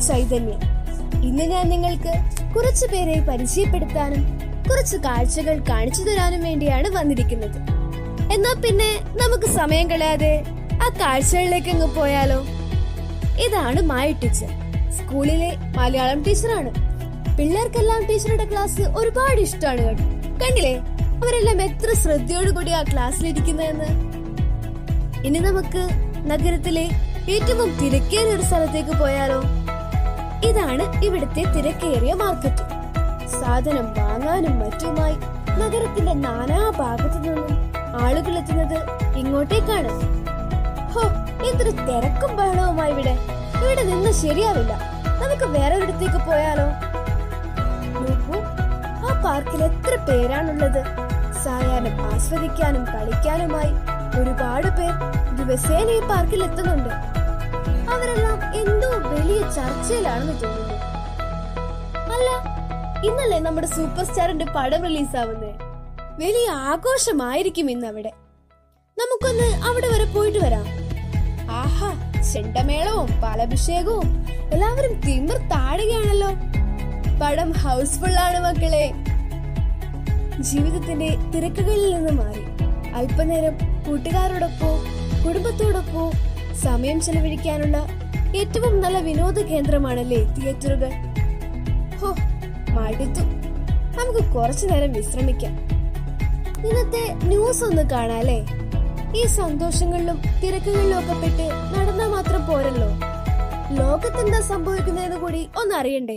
ചൈതന്യ ഇന്ന് ഞാൻ നിങ്ങൾക്ക് കുറച്ചു പേരെ പരിചയപ്പെടുത്താനും കുറച്ച് കാഴ്ചകൾ കാണിച്ചു തരാനും വേണ്ടിയാണ് വന്നിരിക്കുന്നത് എന്നാ പിന്നെ നമുക്ക് സമയം കളയാതെ ആ കാഴ്ചകളിലേക്ക് അങ്ങ് പോയാലോ ഇതാണ് മായ ടീച്ചർ സ്കൂളിലെ മലയാളം ടീച്ചറാണ് പിള്ളേർക്കെല്ലാം ടീച്ചറുടെ ക്ലാസ് ഒരുപാട് ഇഷ്ടമാണ് കേട്ടോ കണ്ടില്ലേ അവരെല്ലാം എത്ര ശ്രദ്ധയോടുകൂടി ആ ക്ലാസ്സിലിരിക്കുന്നതെന്ന് ഇനി നമുക്ക് നഗരത്തിലെ ഏറ്റവും തിരക്കേറിയ ഒരു സ്ഥലത്തേക്ക് പോയാലോ ഇതാണ് ഇവിടുത്തെ തിരക്കേറിയ മാർക്കറ്റ് സാധനം വാങ്ങാനും മറ്റുമായി നഗരത്തിന്റെ നാനാ ഭാഗത്തു നിന്നും ആളുകൾ എത്തുന്നത് ഇങ്ങോട്ടേക്കാണ് ഹോ എന്തൊരു തിരക്കും ബഹളവുമായി ഇവിടെ ഇവിടെ നിന്ന് ശരിയാവില്ല നമുക്ക് വേറെ ഒരിടത്തേക്ക് പോയാലോ നോക്കൂ ആ പാർക്കിൽ എത്ര പേരാണുള്ളത് സായാഹ്നം ആസ്വദിക്കാനും കളിക്കാനുമായി ഒരുപാട് പേർ ദിവസേന ഈ പാർക്കിൽ എത്തുന്നുണ്ട് അവരെല്ലാം എന്തോ വലിയ ചർച്ചയിലാണെന്ന് തോന്നുന്നു അല്ല ഇന്നല്ലേ നമ്മുടെ സൂപ്പർ സ്റ്റാറിന്റെ പടം റിലീസ് ആവുന്നേ വലിയ ആഘോഷമായിരിക്കും ഇന്ന് അവിടെ നമുക്കൊന്ന് അവിടെ വരെ പോയിട്ട് വരാം ആഹാ ചെണ്ടമേളവും പാലഭിഷേകവും എല്ലാവരും തിമിർ താടുകയാണല്ലോ പടം ഹൗസ്ഫുൾ ആണ് മക്കളെ ജീവിതത്തിന്റെ തിരക്കുകളിൽ നിന്ന് മാറി അല്പനേരം കൂട്ടുകാരോടൊപ്പവും കുടുംബത്തോടൊപ്പവും സമയം ചെലവഴിക്കാനുള്ള ഏറ്റവും നല്ല വിനോദ കേന്ദ്രമാണല്ലേ തിയേറ്ററുകൾ ഹോ മടുത്തു നമുക്ക് കുറച്ചു നേരം വിശ്രമിക്കാം ഇന്നത്തെ ന്യൂസ് ഒന്ന് കാണാല്ലേ ഈ സന്തോഷങ്ങളിലും തിരക്കുകളിലും ഒക്കെ പെട്ട് നടന്നാൽ മാത്രം പോരല്ലോ ലോകത്തെന്താ സംഭവിക്കുന്നതെന്ന് കൂടി ഒന്ന് അറിയണ്ടേ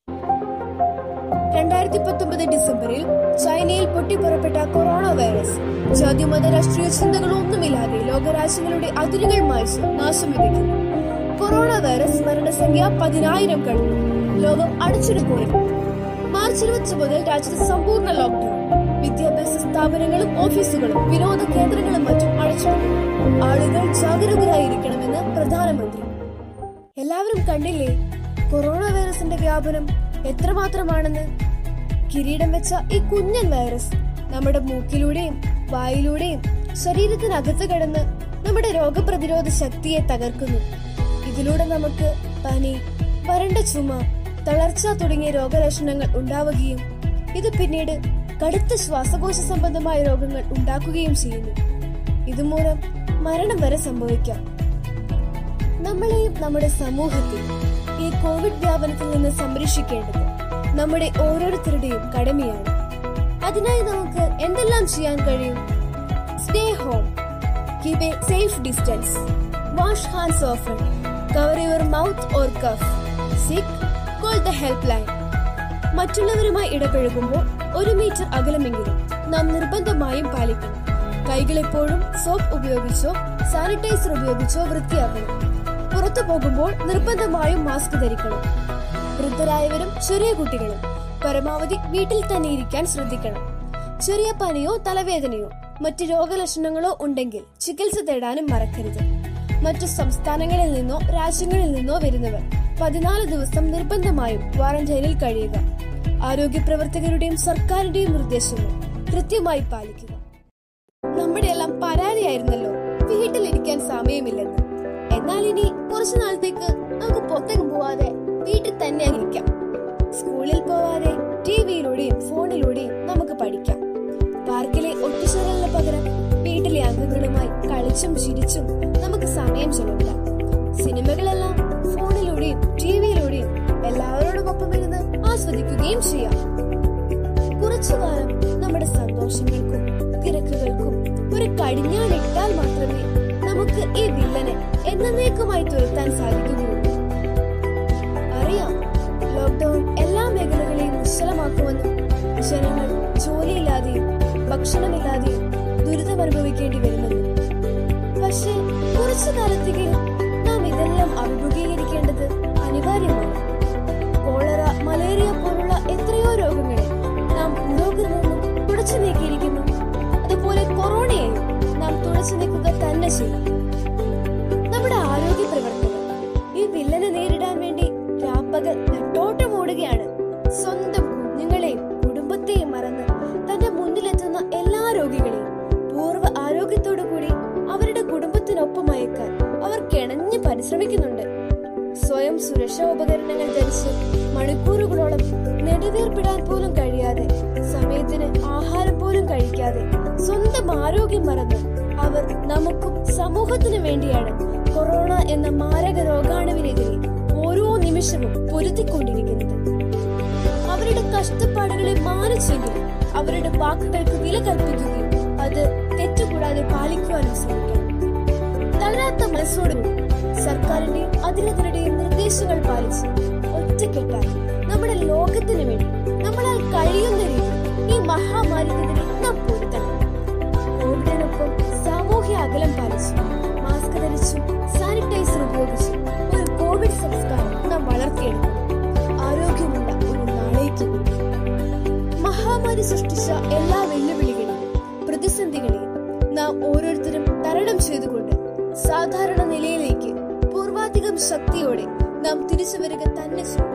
രണ്ടായിരത്തി പത്തൊമ്പത് ഡിസംബറിൽ ചൈനയിൽ പൊട്ടിപ്പുറപ്പെട്ട കൊറോണ വൈറസ് ജാതിമത രാഷ്ട്രീയ ചിന്തകളൊന്നുമില്ലാതെ ലോകരാജ്യങ്ങളുടെ അതിരുകൾ മായ്ച്ച് നാശം വിതയ്ക്കുന്നു കൊറോണ വൈറസ് മരണസംഖ്യ പതിനായിരം കഴിഞ്ഞു ലോകം അടച്ചിടുപോയി മാർച്ച് ഇരുപത്തി മുതൽ രാജ്യത്ത് സമ്പൂർണ്ണ ലോക്ക്ഡൌൺ വിദ്യാഭ്യാസ സ്ഥാപനങ്ങളും ഓഫീസുകളും വിനോദ കേന്ദ്രങ്ങളും മറ്റും അടച്ചിടുന്നു ആളുകൾ ജാഗരൂകരായിരിക്കണമെന്ന് പ്രധാനമന്ത്രി എല്ലാവരും കണ്ടില്ലേ കൊറോണ വൈറസിന്റെ വ്യാപനം എത്രമാത്രമാണെന്ന് കിരീടം വെച്ച ഈ കുഞ്ഞൻ വൈറസ് നമ്മുടെ മൂക്കിലൂടെയും വായിലൂടെയും ശരീരത്തിനകത്ത് കടന്ന് നമ്മുടെ രോഗപ്രതിരോധ ശക്തിയെ തകർക്കുന്നു ഇതിലൂടെ നമുക്ക് പനി വരണ്ട ചുമ തളർച്ച തുടങ്ങിയ രോഗലക്ഷണങ്ങൾ ഉണ്ടാവുകയും ഇത് പിന്നീട് കടുത്ത ശ്വാസകോശ സംബന്ധമായ രോഗങ്ങൾ ഉണ്ടാക്കുകയും ചെയ്യുന്നു ഇതുമൂലം മരണം വരെ സംഭവിക്കാം നമ്മളെയും നമ്മുടെ സമൂഹത്തെയും ഈ കോവിഡ് വ്യാപനത്തിൽ നിന്ന് സംരക്ഷിക്കേണ്ടത് നമ്മുടെ ഓരോരുത്തരുടെയും കടമയാണ് അതിനായി നമുക്ക് എന്തെല്ലാം ചെയ്യാൻ കഴിയും stay home keep a safe distance wash hands often cover your mouth or cough sick call the help line മറ്റുള്ളവരുമായി ഇടപഴകുമ്പോൾ ഒരു മീറ്റർ അകലമെങ്കിലും നാം നിർബന്ധമായും പാലിക്കണം കൈകൾ എപ്പോഴും സോപ്പ് ഉപയോഗിച്ചോ സാനിറ്റൈസർ ഉപയോഗിച്ചോ വൃത്തിയാക്കണം പുറത്തു പോകുമ്പോൾ നിർബന്ധമായും മാസ്ക് ധരിക്കണം വൃദ്ധരായവരും ചെറിയ കുട്ടികളും പരമാവധി വീട്ടിൽ തന്നെ ഇരിക്കാൻ ശ്രദ്ധിക്കണം ചെറിയ പനിയോ തലവേദനയോ മറ്റ് രോഗലക്ഷണങ്ങളോ ഉണ്ടെങ്കിൽ ചികിത്സ തേടാനും മറക്കരുത് മറ്റു സംസ്ഥാനങ്ങളിൽ നിന്നോ രാജ്യങ്ങളിൽ നിന്നോ വരുന്നവർ പതിനാല് ദിവസം നിർബന്ധമായും ക്വാറന്റൈനിൽ കഴിയുക ആരോഗ്യ പ്രവർത്തകരുടെയും സർക്കാരിന്റെയും നിർദ്ദേശങ്ങൾ കൃത്യമായി പാലിക്കുക നമ്മുടെ എല്ലാം പരാതിയായിരുന്നല്ലോ വീട്ടിലിരിക്കാൻ സമയമില്ലെന്ന് എന്നാൽ ഇനി കുറച്ചു നാളത്തേക്ക് നമുക്ക് പുറത്തേക്ക് പോവാതെ വീട്ടിൽ തന്നെ ഇരിക്കാം സ്കൂളിൽ പോവാതെ ടിവിയിലൂടെയും ഫോണിലൂടെയും നമുക്ക് പഠിക്കാം പാർക്കിലെ ഒത്തുചേരലിന് പകരം വീട്ടിലെ അംഗങ്ങളുമായി കളിച്ചും ചിരിച്ചും നമുക്ക് സമയം ചെലവിടാം സിനിമകളെല്ലാം ഫോണിലൂടെയും ടിവിയിലൂടെയും എല്ലാവരോടുമൊപ്പം ഇരുന്ന് ആസ്വദിക്കുകയും ചെയ്യാം കുറച്ചു കാലം നമ്മുടെ സന്തോഷങ്ങൾക്കും തിരക്കുകൾക്കും ഒരു കടിഞ്ഞാണിട്ടാൽ മാത്രമേ നമുക്ക് ഈ വില്ലനെ എന്നേക്കുമായി തുരത്താൻ സാധിക്കുകയുള്ളൂ അറിയാം ലോക്ക്ഡൌൺ എല്ലാ മേഖലകളെയും നിശ്ചലമാക്കുമെന്നും ജനങ്ങൾ ജോലിയില്ലാതെയും ഭക്ഷണമില്ലാതെയും ദുരിതം അനുഭവിക്കേണ്ടി വരുമെന്നും പക്ഷേ കുറച്ചു കാലത്തേക്ക് നാം ഇതെല്ലാം അഭിമുഖീകരിക്കേണ്ടത് അനിവാര്യമാണ് കോളറ മലേറിയ പോലുള്ള എത്രയോ രോഗങ്ങളെ നാം ലോകത്ത് നിന്നും തുടച്ചു നീക്കിയിരിക്കുന്നു അതുപോലെ കൊറോണയെയും നാം തുടച്ചു നീക്കുക തന്നെ ചെയ്യും നമ്മുടെ ആരോഗ്യ പ്രവർത്തകർ ഈ വില്ലനെ നേരിടാൻ വേണ്ടി രാപ്പകൽ നെട്ടോട്ടം ഓടുകയാണ് സ്വന്തം കുഞ്ഞുങ്ങളെയും കുടുംബത്തെയും മറന്ന് തന്റെ മുന്നിലെത്തുന്ന എല്ലാ രോഗികളെയും പൂർവ്വ ആരോഗ്യത്തോടു കൂടി അവരുടെ കുടുംബത്തിനൊപ്പം അയക്കാൻ അവർ കിണഞ്ഞ് പരിശ്രമിക്കുന്നുണ്ട് സ്വയം സുരക്ഷ സുരക്ഷോപകരണങ്ങൾ ധരിച്ച് മണിക്കൂറുകളോളം നെടുവീർപ്പിടാൻ പോലും കഴിയാതെ സമയത്തിന് ആഹാരം പോലും കഴിക്കാതെ സ്വന്തം ആരോഗ്യം മറന്ന് അവർ നമുക്കും സമൂഹത്തിനു വേണ്ടിയാണ് കൊറോണ എന്ന മാരക രോഗാണുവിനെതിരെ ഓരോ നിമിഷവും പൊരുത്തിക്കൊണ്ടിരിക്കുന്നത് അവരുടെ കഷ്ടപ്പാടുകളെ മാനിച്ചെങ്കിലും അവരുടെ വാക്കുകൾക്ക് വില കൽപ്പിക്കുകയും അത് തെറ്റുകൂടാതെ പാലിക്കുവാനും ശ്രമിക്കണം തളരാത്ത മനസ്സോടുകൂടി സർക്കാരിന്റെയും അധികൃതരുടെയും നിർദ്ദേശങ്ങൾ പാലിച്ച് ഒറ്റക്കെട്ടായി നമ്മുടെ ലോകത്തിന് വേണ്ടി നമ്മളാൽ കഴിയുന്ന രീതിയിൽ ഈ മഹാമാരിക്കെതിരെ നാം പൊരുത്തണം കോവിഡിനൊപ്പം സാമൂഹ്യ അകലം പാലിച്ചു മാസ്ക് ധരിച്ചു സാനിറ്റൈസർ ഉപയോഗിച്ചു ഒരു കോവിഡ് സംസ്കാരം നാം വളർത്തിയെടുക്കണം ആരോഗ്യമുള്ള ഒരു നാളേക്ക് വേണ്ടി മഹാമാരി സൃഷ്ടിച്ച എല്ലാ വെല്ലുവിളികളെയും പ്രതിസന്ധികളെയും നാം ഓരോരുത്തരും തരണം ചെയ്തുകൊണ്ട് സാധാരണ നിലയിലേക്ക് പൂർവാധികം ശക്തിയോടെ നാം തിരിച്ചു വരിക തന്നെ ചെയ്യും